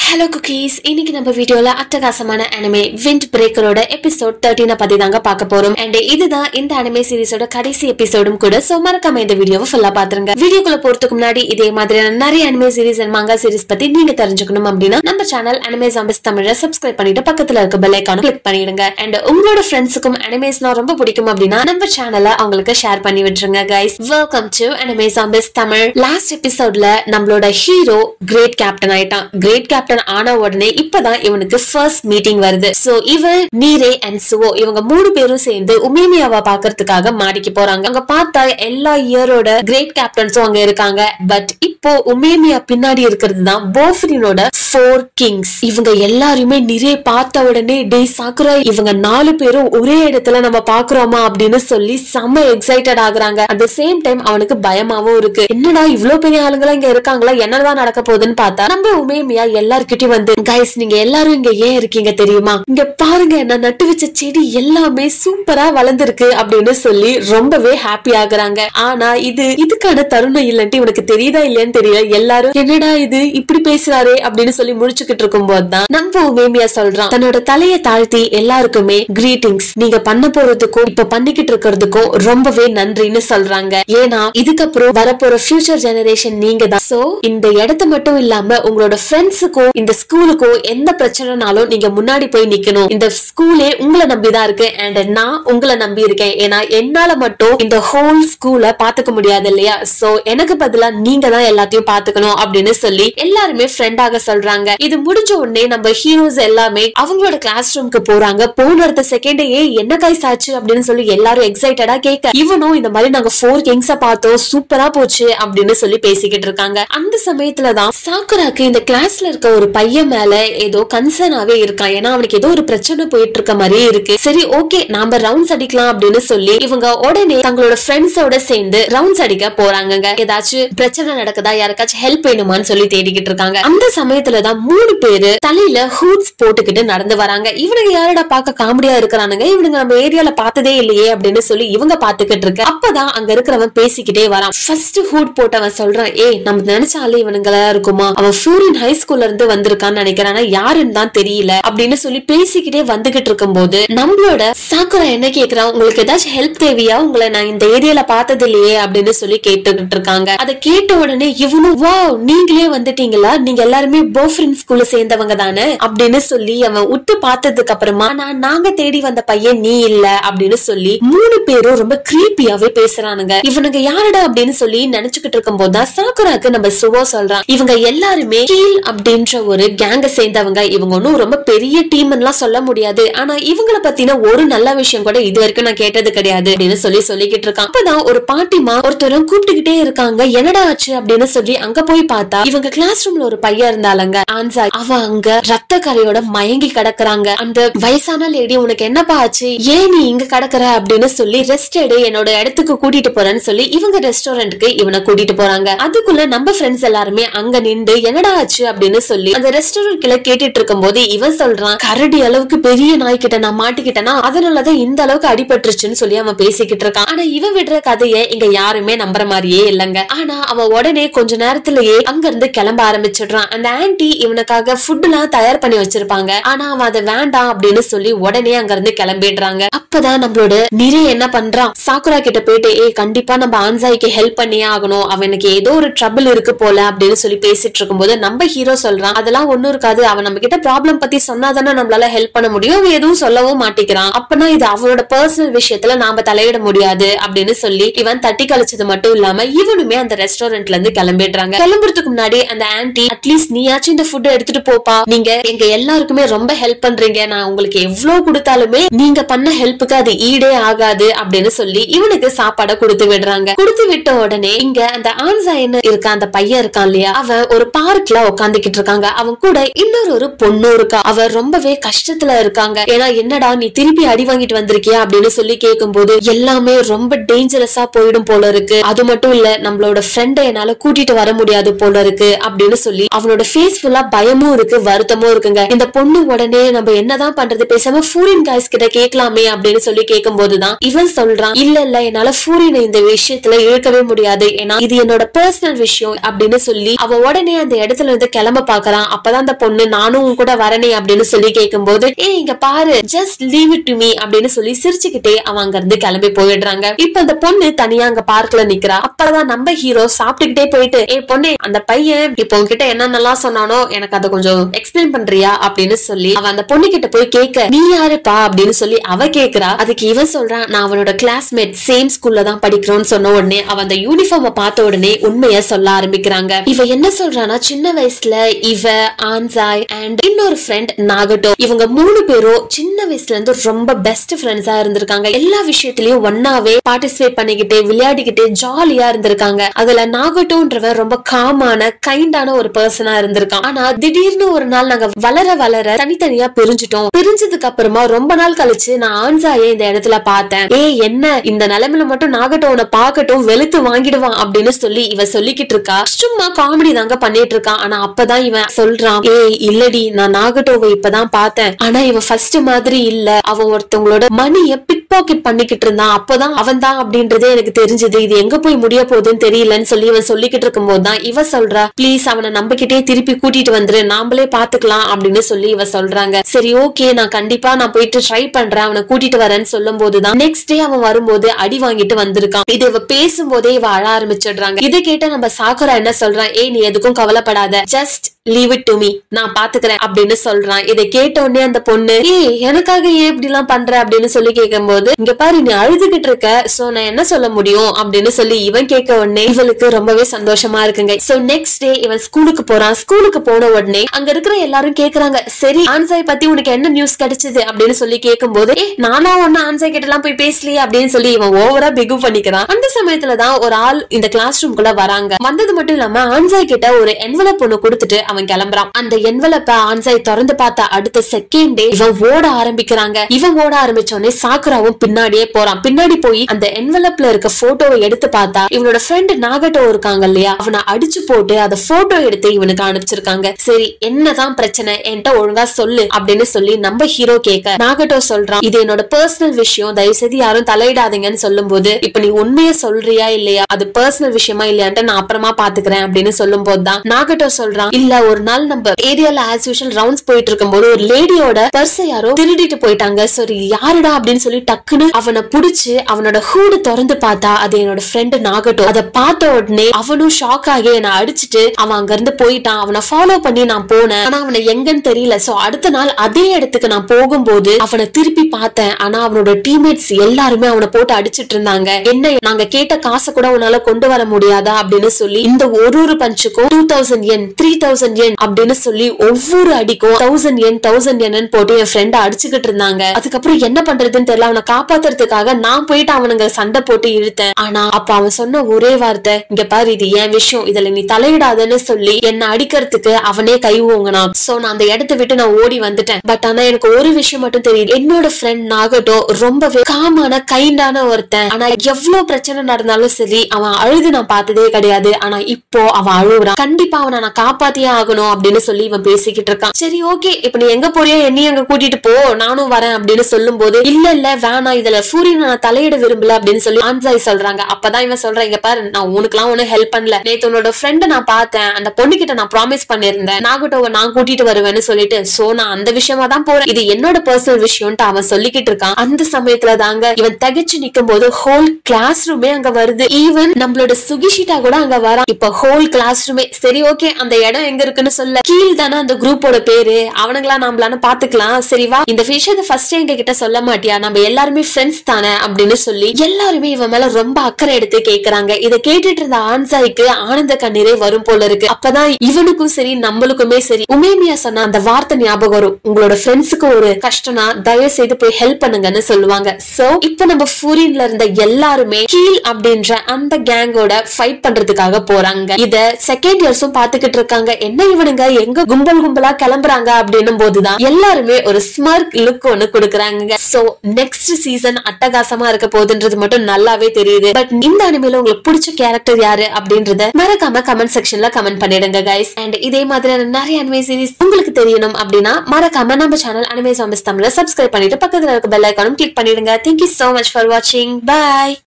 hello cookies இன்னைக்கு நம்ம வீடியோல அட்டகாசமான அனிமே விண்ட் பிரேக்கரோட எபிசோட் தேர்ட்டின பத்தி தாங்க பார்க்க போறோம் அண்ட் இதுதான் இந்த அனிமே சீரிஸோட கடைசி எபிசோடும் கூட சோ மறக்காம இந்த வீடியோவை ஃபுல்லா பாத்துருங்க வீடியோக்குள்ள போறதுக்கு முன்னாடி இதே மாதிரியான நிறைய anime series and manga series பத்தி நீங்க தெரிஞ்சுக்கணும் அப்படின்னா நம்ம channel anime zombies Tamil subscribe பண்ணிட்டு பக்கத்துல இருக்க பெல் ஐக்கான கிளிக் பண்ணிடுங்க அண்ட் உங்களோட ஃப்ரெண்ட்ஸுக்கும் அனிமேஸ்னா ரொம்ப பிடிக்கும் அப்படின்னா நம்ம சேனலை அவங்களுக்கு ஷேர் பண்ணி விட்டுருங்க guys welcome to anime zombies Tamil last எபிசோட்ல நம்மளோட ஹீரோ கிரேட் கேப்டன் ஆயிட்டான் கிரேட் கேப்டன் ஆன உடனே இப்பதான் இவனுக்கு ஃபர்ஸ்ட் மீட்டிங் வருது சோ இவன் நீரே அண்ட் சுவோ இவங்க மூணு பேரும் சேர்ந்து உமேமியாவை பாக்குறதுக்காக மாடிக்கு போறாங்க அங்க பார்த்தா எல்லா இயரோட கிரேட் கேப்டன்ஸும் அங்க இருக்காங்க பட் இப்போ உமேமியா பின்னாடி இருக்கிறது தான் போஃப்ரினோட ஃபோர் கிங்ஸ் இவங்க எல்லாருமே நிறைய பார்த்த உடனே டே சாக்குரா இவங்க நாலு பேரும் ஒரே இடத்துல நம்ம பாக்குறோமா அப்படின்னு சொல்லி செம்ம எக்ஸைட்டட் ஆகுறாங்க அட் த சேம் டைம் அவனுக்கு பயமாவும் இருக்கு என்னடா இவ்ளோ பெரிய ஆளுங்களா இங்க இருக்காங்களா என்னதான் நடக்க போகுதுன்னு பார்த்தா நம்ம உமேமியா எல்லார்கிட்டயும் வந்து கைஸ் நீங்க எல்லாரும் இங்க ஏன் இருக்கீங்க தெரியுமா இங்க பாருங்க நான் நட்டு வச்ச செடி எல்லாமே சூப்பரா வளர்ந்துருக்கு அப்படின்னு சொல்லி ரொம்பவே ஹாப்பி ஆகுறாங்க ஆனா இது இதுக்கான தருணம் இல்லன்ட்டு இவனுக்கு தெரியுதா இல்லையான்னு தெரியல எல்லாரும் என்னடா இது இப்படி பேசுறாரே அப்படின்னு சொல்லி முடிச்சுக்கிட்டு இருக்கும் போதுதான் நம்ம உமேமியா சொல்றான் தன்னோட தலைய தாழ்த்தி எல்லாருக்குமே கிரீட்டிங்ஸ் நீங்க பண்ண போறதுக்கும் இப்ப பண்ணிக்கிட்டு இருக்கிறதுக்கும் ரொம்பவே நன்றின்னு சொல்றாங்க ஏன்னா இதுக்கப்புறம் வரப்போற ஃபியூச்சர் ஜெனரேஷன் நீங்க தான் சோ இந்த இடத்த மட்டும் இல்லாம உங்களோட ஃப்ரெண்ட்ஸுக்கும் இந்த ஸ்கூலுக்கும் எந்த பிரச்சனைனாலும் நீங்க முன்னாடி போய் நிக்கணும் இந்த ஸ்கூலே உங்களை நம்பிதான் இருக்கு அண்ட் நான் உங்களை நம்பி இருக்கேன் ஏன்னா என்னால மட்டும் இந்த ஹோல் ஸ்கூல பாத்துக்க முடியாது இல்லையா சோ எனக்கு பதிலா நீங்க தான் எல்லாத்தையும் பாத்துக்கணும் அப்படின்னு சொல்லி எல்லாருமே ஃப்ரெண்டாக சொல்றாங்க இது முடிஞ்ச உடனே நம்ம ஹீரோஸ் எல்லாமே அவங்களோட கிளாஸ் ரூம்க்கு போறாங்க போன அடுத்த செகண்டே என்ன கைஸ் ஆச்சு அப்படின்னு சொல்லி எல்லாரும் எக்ஸைட்டடா கேட்க இவனும் இந்த மாதிரி நாங்க ஃபோர் கிங்ஸ பார்த்தோம் சூப்பரா போச்சு அப்படின்னு சொல்லி பேசிக்கிட்டு இருக்காங்க அந்த சமயத்துலதான் சாக்குராக்கு இந்த கிளாஸ்ல இருக்க ஒரு பையன் மேல ஏதோ கன்சர்னாவே இருக்கான் ஏன்னா அவனுக்கு ஏதோ ஒரு பிரச்சனை போயிட்டு இருக்க மாதிரியே இருக்கு சரி ஓகே நாம ரவுண்ட்ஸ் அடிக்கலாம் அப்படின்னு சொல்லி இவங்க உடனே தங்களோட ஃப்ரெண்ட்ஸோட சேர்ந்து ரவுண்ட்ஸ் அடிக்க போறாங்கங்க ஏதாச்சும் பிரச்சனை நடக்குதா யாருக்காச்சும் ஹெல்ப் வேணுமான்னு சொல்லி தேடிக்கிட்டு இருக்காங்க அந்த சமயத்துலதான் மூணு பேரு தலையில ஹூட்ஸ் போட்டுக்கிட்டு நடந்து வராங்க இவனுங்க யாரடா பார்க்க காமெடியா இருக்கிறானுங்க இவனுங்க நம்ம ஏரியால பார்த்ததே இல்லையே அப்படின்னு சொல்லி இவங்க பாத்துக்கிட்டு இருக்கு அப்பதான் அங்க இருக்கிறவன் பேசிக்கிட்டே வரான் ஃபர்ஸ்ட் ஹூட் போட்டவன் சொல்றான் ஏய் நம்ம நினைச்சாலே இவனுங்களா இருக்குமா அவன் ஃபியூரின் ஹை ஸ்கூல்ல இருந்து வந்திருக்கான்னு நினைக்கிறான் ஆனா யாருன்னு தான் தெரியல அப்படின்னு சொல்லி பேசிக்கிட்டே வந்துகிட்டு இருக்கும்போது நம்மளோட சாக்குரா என்ன கேக்குறான் உங்களுக்கு ஏதாச்சும் ஹெல்ப் தேவையா உங்களை நான் இந்த ஏரியால பார்த்தது இல்லையே அப்படின்னு சொல்லி கேட்டுக்கிட்டு இருக்காங்க அதை கேட்ட உடனே இவனும் வா நீங்களே வந்துட்டீங்களா நீங்க எல்லாருமே போஃப்ரின் ஸ்கூல்ல சேர்ந்தவங்க தானே அப்படின்னு சொல்லி அவன் உத்து பார்த்ததுக்கு அப்புறமா நான் நாங்க தேடி வந்த பையன் நீ இல்ல அப்படின்னு சொல்லி மூணு பேரும் ரொம்ப கிரீப்பியாவே பேசுறானுங்க இவனுங்க யாருடா அப்படின்னு சொல்லி நினைச்சுக்கிட்டு இருக்கும் போதுதான் சாக்குராக்கு நம்ம சுவோ சொல்றான் இவங்க எல்லாருமே கீல் அப்படின்ற ஒரு கேங்க சேர்ந்தவங்க இவங்க ஒன்னும் ரொம்ப பெரிய டீம் எல்லாம் சொல்ல முடியாது ஆனா இவங்கள பத்தின ஒரு நல்ல விஷயம் கூட இது வரைக்கும் நான் கேட்டது கிடையாது அப்படின்னு சொல்லி சொல்லிக்கிட்டு இருக்கான் அப்பதான் ஒரு பாட்டிமா ஒருத்தரும் கூப்பிட்டுக்கிட்டே இருக்காங்க என்னடா ஆச்சு அப்படின்னு சொல்லி அங்க போய் பார்த்தா இவங்க கிளாஸ் ரூம்ல ஒரு பையன் இருந்தாலங்க ஆன்சா அவ அங்க ரத்த கரையோட மயங்கி கிடக்குறாங்க அந்த வயசான லேடி உனக்கு என்னப்பா ஆச்சு ஏன் நீ இங்க கிடக்குற அப்படின்னு சொல்லி ரெஸ்ட் எடு என்னோட இடத்துக்கு கூட்டிட்டு போறேன்னு சொல்லி இவங்க ரெஸ்டாரண்ட்டுக்கு இவனை கூட்டிட்டு போறாங்க அதுக்குள்ள நம்ம ஃப்ரெண்ட்ஸ் எல்லாருமே அங்க நின்று என்னடா ஆச்சு அப்படின்னு சொல்லி அந்த ரெஸ்டாரண்ட் கிட்ட கேட்டுட்டு இருக்கும் போது இவன் சொல்றான் கரடி அளவுக்கு பெரிய நாய் கிட்ட நான் மாட்டிக்கிட்டேனா அதனாலதான் இந்த அளவுக்கு அடிபட்டுருச்சுன்னு சொல்லி அவன் பேசிக்கிட்டு இருக்கான் ஆனா இவன் விடுற கதையை இங்க யாருமே நம்புற மாதிரியே இல்லங்க ஆனா அவன் உடனே கொஞ்ச நேரத்திலேயே அங்க இருந்து கிளம்ப ஆரம்பிச்சிடுறான் அந்த ஆன்டி இவனுக்காக ஃபுட் எல்லாம் தயார் பண்ணி வச்சிருப்பாங்க ஆனா அவன் அதை வேண்டாம் அப்படின்னு சொல்லி உடனே அங்க இருந்து கிளம்பிடுறாங்க அப்பதான் நம்மளோட நிறை என்ன பண்றான் சாக்குரா கிட்ட போயிட்டு ஏய் கண்டிப்பா நம்ம ஆன்சாய்க்கு ஹெல்ப் பண்ணியே ஆகணும் அவனுக்கு ஏதோ ஒரு ட்ரபிள் இருக்கு போல அப்படின்னு சொல்லி பேசிட்டு இருக்கும்போது நம்ம ஹீரோ சொல்றான் அதெல்லாம் ஒண்ணும் இருக்காது அவன் நம்ம கிட்ட ப்ராப்ளம் பத்தி சொன்னாதானே நம்மளால ஹெல்ப் பண்ண முடியும் அவன் எதுவும் சொல்லவும் மாட்டேங்கிறான் அப்பனா இது அவனோட பர்சனல் விஷயத்துல நாம தலையிட முடியாது அப்படின்னு சொல்லி இவன் தட்டி கழிச்சது மட்டும் இல்லாம இவனுமே அந்த ரெஸ்டாரண்ட்ல இருந்து கிளம்பிடுறாங்க கிளம்புறதுக்கு முன்னாடி அந்த ஆன்டி அட்லீஸ்ட் நீயாச்சும் இந்த ஃபுட் எடுத்துட்டு போப்பா நீங்க எங்க எல்லாருக்குமே ரொம்ப ஹெல்ப் பண்றீங்க நான் உங்களுக்கு எவ்வளவு கொடுத்தாலுமே நீங்க பண்ண ஹெல்ப்புக்கு அது ஈடே ஆகாது அப்படின்னு சொல்லி இவனுக்கு சாப்பாட கொடுத்து விடுறாங்க கொடுத்து விட்ட உடனே இங்க அந்த ஆன்சாயின்னு இருக்க அந்த பையன் இருக்கான் இல்லையா அவன் ஒரு பார்க்ல உட்காந்துக்கிட்டு இருக்காங்க அவன் கூட இன்னொரு ஒரு பொண்ணு இருக்கா அவ ரொம்பவே கஷ்டத்துல இருக்காங்க ஏன்னா என்னடா நீ திருப்பி அடி வாங்கிட்டு வந்திருக்கியா அப்படின்னு சொல்லி கேட்கும்போது எல்லாமே ரொம்ப டேஞ்சரஸா போயிடும் போல இருக்கு அது மட்டும் இல்ல நம்மளோட ஃப்ரெண்டை என்னால கூட்டிட்டு வர முடியாது போல இருக்கு அப்படின்னு சொல்லி அவனோட ஃபேஸ் ஃபுல்லா பயமும் இருக்கு வருத்தமும் இருக்குங்க இந்த பொண்ணு உடனே நம்ம என்னதான் பண்றது பேசாம ஃபூரின் காய்ஸ் கிட்ட கேட்கலாமே அப்படின்னு சொல்லி கேட்கும் போதுதான் இவன் சொல்றான் இல்ல இல்ல என்னால ஃபூரினை இந்த விஷயத்துல இழுக்கவே முடியாது ஏன்னா இது என்னோட பர்சனல் விஷயம் அப்படின்னு சொல்லி அவ உடனே அந்த இடத்துல இருந்து கிளம்ப பாக்குறான் சொல்றான் அப்பதான் அந்த பொண்ணு நானும் உன் கூட வரனே அப்படின்னு சொல்லி கேட்கும்போது ஏ இங்க பாரு just leave it to me அப்படின்னு சொல்லி சிரிச்சுக்கிட்டே அவன் அங்க இருந்து கிளம்பி போயிடுறாங்க இப்ப அந்த பொண்ணு தனியா அங்க பார்க்ல நிக்கிறா அப்பதான் நம்ம ஹீரோ சாப்பிட்டுக்கிட்டே போயிட்டு ஏ பொண்ணே அந்த பையன் இப்போ உன்கிட்ட என்னென்னலாம் சொன்னானோ எனக்கு அதை கொஞ்சம் எக்ஸ்பிளைன் பண்றியா அப்படின்னு சொல்லி அவன் அந்த பொண்ணு கிட்ட போய் கேட்க நீ யாருப்பா அப்படின்னு சொல்லி அவ கேக்குறா அதுக்கு இவன் சொல்றான் நான் அவனோட கிளாஸ்மேட் சேம் ஸ்கூல்ல தான் படிக்கிறோம்னு சொன்ன உடனே அவன் அந்த யூனிஃபார்ம பார்த்த உடனே உண்மைய சொல்ல ஆரம்பிக்கிறாங்க இவ என்ன சொல்றானா சின்ன வயசுல இவ ஆன்சாய் அண்ட் இன்னொரு ஃப்ரெண்ட் நாகட்டோ இவங்க மூணு பேரும் சின்ன வயசுல இருந்து ரொம்ப பெஸ்ட் ஃப்ரெண்ட்ஸா இருந்திருக்காங்க எல்லா விஷயத்திலயும் ஒன்னாவே பார்ட்டிசிபேட் பண்ணிக்கிட்டு விளையாடிக்கிட்டு ஜாலியா இருந்திருக்காங்க அதுல நாகட்டோன்றவன் ரொம்ப காமான கைண்டான ஒரு பர்சனா இருந்திருக்கான் ஆனா திடீர்னு ஒரு நாள் நாங்க வளர வளர தனித்தனியா பிரிஞ்சுட்டோம் பிரிஞ்சதுக்கு அப்புறமா ரொம்ப நாள் கழிச்சு நான் ஆன்சாயை இந்த இடத்துல பார்த்தேன் ஏ என்ன இந்த நிலைமையில மட்டும் நாகட்டோனை பார்க்கட்டும் வெளுத்து வாங்கிடுவான் அப்படின்னு சொல்லி இவ சொல்லிக்கிட்டு இருக்கா சும்மா காமெடி தாங்க பண்ணிட்டு இருக்கான் ஆனா அப்பதான் இவன் சொல்றான் ஏய் இல்லடி நான் நாகட்டோவை இப்பதான் பார்த்தேன் ஆனா இவன் ஃபர்ஸ்ட் மாதிரி இல்ல அவன் ஒருத்தவங்களோட மணிய பிக் பாக்கெட் பண்ணிக்கிட்டு இருந்தான் அப்பதான் அவன் தான் அப்படின்றதே எனக்கு தெரிஞ்சது இது எங்க போய் முடிய போகுதுன்னு தெரியலன்னு சொல்லி இவன் சொல்லிக்கிட்டு இருக்கும் போதுதான் இவ சொல்றா ப்ளீஸ் அவனை நம்பிக்கிட்டே திருப்பி கூட்டிட்டு வந்துரு நாமளே பாத்துக்கலாம் அப்படின்னு சொல்லி இவ சொல்றாங்க சரி ஓகே நான் கண்டிப்பா நான் போயிட்டு ட்ரை பண்றேன் அவனை கூட்டிட்டு வரேன்னு சொல்லும் போதுதான் நெக்ஸ்ட் டே அவன் வரும்போது அடி வாங்கிட்டு வந்திருக்கான் இது இவ பேசும்போதே இவ அழ ஆரம்பிச்சிடுறாங்க இதை கேட்ட நம்ம சாக்குரா என்ன சொல்றான் ஏய் நீ எதுக்கும் கவலைப்படாத just leave it to me நான் பாத்துக்கிறேன் அப்படின்னு சொல்றான் இதை கேட்ட உடனே அந்த பொண்ணு ஏய் எனக்காக ஏன் இப்படி எல்லாம் பண்ற அப்படின்னு சொல்லி கேட்கும்போது இங்க பாரு நீ அழுதுகிட்டு இருக்க சோ நான் என்ன சொல்ல முடியும் அப்படின்னு சொல்லி இவன் கேட்க உடனே இவளுக்கு ரொம்பவே சந்தோஷமா இருக்குங்க சோ நெக்ஸ்ட் டே இவன் ஸ்கூலுக்கு போறான் ஸ்கூலுக்கு போன உடனே அங்க இருக்கிற எல்லாரும் கேக்குறாங்க சரி ஆன்சாய் பத்தி உனக்கு என்ன நியூஸ் கிடைச்சது அப்படின்னு சொல்லி கேட்கும்போது ஏ நானா ஒன்னு ஆன்சாய் கிட்ட எல்லாம் போய் பேசலையே அப்படின்னு சொல்லி இவன் ஓவரா பிகு பண்ணிக்கிறான் அந்த சமயத்துலதான் ஒரு ஆள் இந்த கிளாஸ் ரூம்குள்ள வராங்க வந்தது மட்டும் இல்லாம ஆன்சாய் கிட்ட ஒரு என்வலப் ஒண்ணு கொடுத்துட்டு அவன் கிளம்புறான் அந்த என்வலப்ப ஆன்சாய் திறந்து பார்த்த அடுத்த செகண்டே இவன் ஓட ஆரம்பிக்கிறாங்க இவன் ஓட ஆரம்பிச்ச உடனே சாக்குராவும் பின்னாடியே போறான் பின்னாடி போய் அந்த என்வலப்ல இருக்க போட்டோவை எடுத்து பார்த்தா இவனோட ஃப்ரெண்ட் நாகட்டோ இருக்காங்க இல்லையா அவனை அடிச்சு போட்டு அத போட்டோ எடுத்து இவனுக்கு அனுப்பிச்சிருக்காங்க சரி என்னதான் பிரச்சனை என்கிட்ட ஒழுங்கா சொல்லு அப்படின்னு சொல்லி நம்ம ஹீரோ கேட்க நாகட்டோ சொல்றான் இது என்னோட பர்சனல் விஷயம் தயவு செய்து யாரும் தலையிடாதீங்கன்னு சொல்லும் போது இப்ப நீ உண்மையை சொல்றியா இல்லையா அது பர்சனல் விஷயமா இல்லையான்ட்டு நான் அப்புறமா பாத்துக்கிறேன் அப்படின்னு சொல்லும் போதுதான் நாகட்டோ சொல்றான் இல்ல ஒரு நாள் நம்ம ஏரியால ஆஸ் யூஷுவல் ரவுண்ட்ஸ் போயிட்டு இருக்கும்போது ஒரு லேடியோட பர்ஸை யாரோ திருடிட்டு போயிட்டாங்க சரி யாருடா அப்படின்னு சொல்லி டக்குன்னு அவனை புடிச்சு அவனோட ஹூடு திறந்து பார்த்தா அது என்னோட ஃப்ரெண்டு நாகட்டோ அதை பார்த்த உடனே அவனும் ஷாக் ஆகி என்னை அடிச்சிட்டு அவன் அங்க இருந்து போயிட்டான் அவனை ஃபாலோ பண்ணி நான் போனேன் ஆனா அவனை எங்கன்னு தெரியல சோ அடுத்த நாள் அதே இடத்துக்கு நான் போகும்போது அவனை திருப்பி பார்த்தேன் ஆனா அவனோட டீம்மேட்ஸ் எல்லாருமே அவனை போட்டு அடிச்சிட்டு இருந்தாங்க என்ன நாங்க கேட்ட காசை கூட உன்னால கொண்டு வர முடியாதா அப்படின்னு சொல்லி இந்த ஒரு ஒரு பஞ்சுக்கும் two thousand N three thousand N அப்படின்னு சொல்லி ஒவ்வொரு அடிக்கும் தௌசண்ட் என் தௌசண்ட் என் போட்டு என் ஃப்ரெண்ட அடிச்சுக்கிட்டு இருந்தாங்க அதுக்கப்புறம் என்ன பண்றதுன்னு தெரியல அவனை காப்பாத்துறதுக்காக நான் போயிட்டு அவனுங்க சண்டை போட்டு இழுத்தேன் ஆனா அப்ப அவன் சொன்ன ஒரே வார்த்தை இங்க பாரு இது என் விஷயம் இதுல நீ தலையிடாதன்னு சொல்லி என்ன அடிக்கிறதுக்கு அவனே கை ஓங்கினான் சோ நான் அந்த இடத்த விட்டு நான் ஓடி வந்துட்டேன் பட் ஆனா எனக்கு ஒரு விஷயம் மட்டும் தெரியுது என்னோட ஃப்ரெண்ட் நாகட்டோ ரொம்பவே காமான கைண்டான ஒருத்தன் ஆனா எவ்வளவு பிரச்சனை நடந்தாலும் சரி அவன் அழுது நான் பார்த்ததே கிடையாது ஆனா இப்போ அவன் அழுகுறான் கண்டிப்பா அவனை நான் காப்பாத்தியே ஆகணும் அப்படின்னு சொல்லி இவன் பேசிக்கிட்டு இருக்கான் சரி ஓகே இப்ப நீ எங்க போறியோ என்னையும் அங்க கூட்டிட்டு போ நானும் வரேன் அப்படின்னு சொல்லும் போது இல்ல இல்ல வேணாம் இதுல சூரியன் நான் தலையிட விரும்பல அப்படின்னு சொல்லி ஆன்சாய் சொல்றாங்க அப்பதான் இவன் சொல்றான் இங்க பாரு நான் உனக்குலாம் ஒண்ணும் ஹெல்ப் பண்ணல நேத்து உன்னோட ஃப்ரெண்ட நான் பார்த்தேன் அந்த பொண்ணு கிட்ட நான் ப்ராமிஸ் பண்ணிருந்தேன் நாகட்டோவை நான் கூட்டிட்டு வருவேன்னு சொல்லிட்டு சோ நான் அந்த விஷயமா தான் போறேன் இது என்னோட பர்சனல் விஷயம்ட்டு அவன் சொல்லிக்கிட்டு இருக்கான் அந்த சமயத்துல தாங்க இவன் தகைச்சு நிக்கும் போது ஹோல் கிளாஸ் ரூமே அங்க வருது ஈவன் நம்மளோட சுகிஷிட்டா கூட அங்க வரான் இப்ப ஹோல் கிளாஸ் ரூமே சரி ஓகே அந்த இடம் எங்க இருக்குன்னு சொல்ல கீழ் தானே அந்த குரூப்போட பேரு அவனுங்களா நம்மளான்னு பாத்துக்கலாம் சரி வா இந்த விஷயத்த ஃபர்ஸ்ட் எங்க கிட்ட சொல்ல மாட்டியா நம்ம எல்லாருமே ஃப்ரெண்ட்ஸ் தானே அப்படின்னு சொல்லி எல்லாருமே இவன் மேல ரொம்ப அக்கறை எடுத்து கேக்குறாங்க இதை கேட்டுட்டு இருந்த ஆன்சாய்க்கு ஆனந்த கண்ணீரே வரும் போல இருக்கு அப்பதான் இவனுக்கும் சரி நம்மளுக்குமே சரி உமேமியா சொன்ன அந்த வார்த்தை ஞாபகம் வரும் உங்களோட ஃப்ரெண்ட்ஸுக்கு ஒரு கஷ்டம்னா தயவு செய்து போய் ஹெல்ப் பண்ணுங்கன்னு சொல்லுவாங்க சோ இப்ப நம்ம ஃபூரின்ல இருந்த எல்லாருமே கீழ் அப்படின்ற அந்த கேங்கோட ஃபைட் பண்றதுக்காக போறாங்க இத செகண்ட் இயர்ஸும் பாத்துக்கிட்டு இருக்காங்க என்ன இவனுங்க எங்க கும்பல் கும்பலா கிளம்புறாங்க அப்படின்னும் போதுதான் எல்லாருமே ஒரு ஸ்மர்க் லுக் ஒண்ணு கொடுக்குறாங்க சோ நெக்ஸ்ட் சீசன் அட்டகாசமா இருக்க போகுதுன்றது மட்டும் நல்லாவே தெரியுது பட் இந்த அனிமையில உங்களுக்கு பிடிச்ச கேரக்டர் யாரு அப்படின்றத மறக்காம கமெண்ட் செக்ஷன்ல கமெண்ட் பண்ணிடுங்க கைஸ் அண்ட் இதே மாதிரியான நிறைய அனிமே சீரிஸ் உங்களுக்கு தெரியணும் அப்படின்னா மறக்காம நம்ம சேனல் அனிமே சாம்பிஸ் தமிழ்ல சப்ஸ்கிரைப் பண்ணிட்டு பக்கத்துல இருக்க பெல் ஐக்கானும் கிளிக் பண்ணிடுங்க தேங்க்யூ சோ மச் ஃபார் வாட்சிங் பை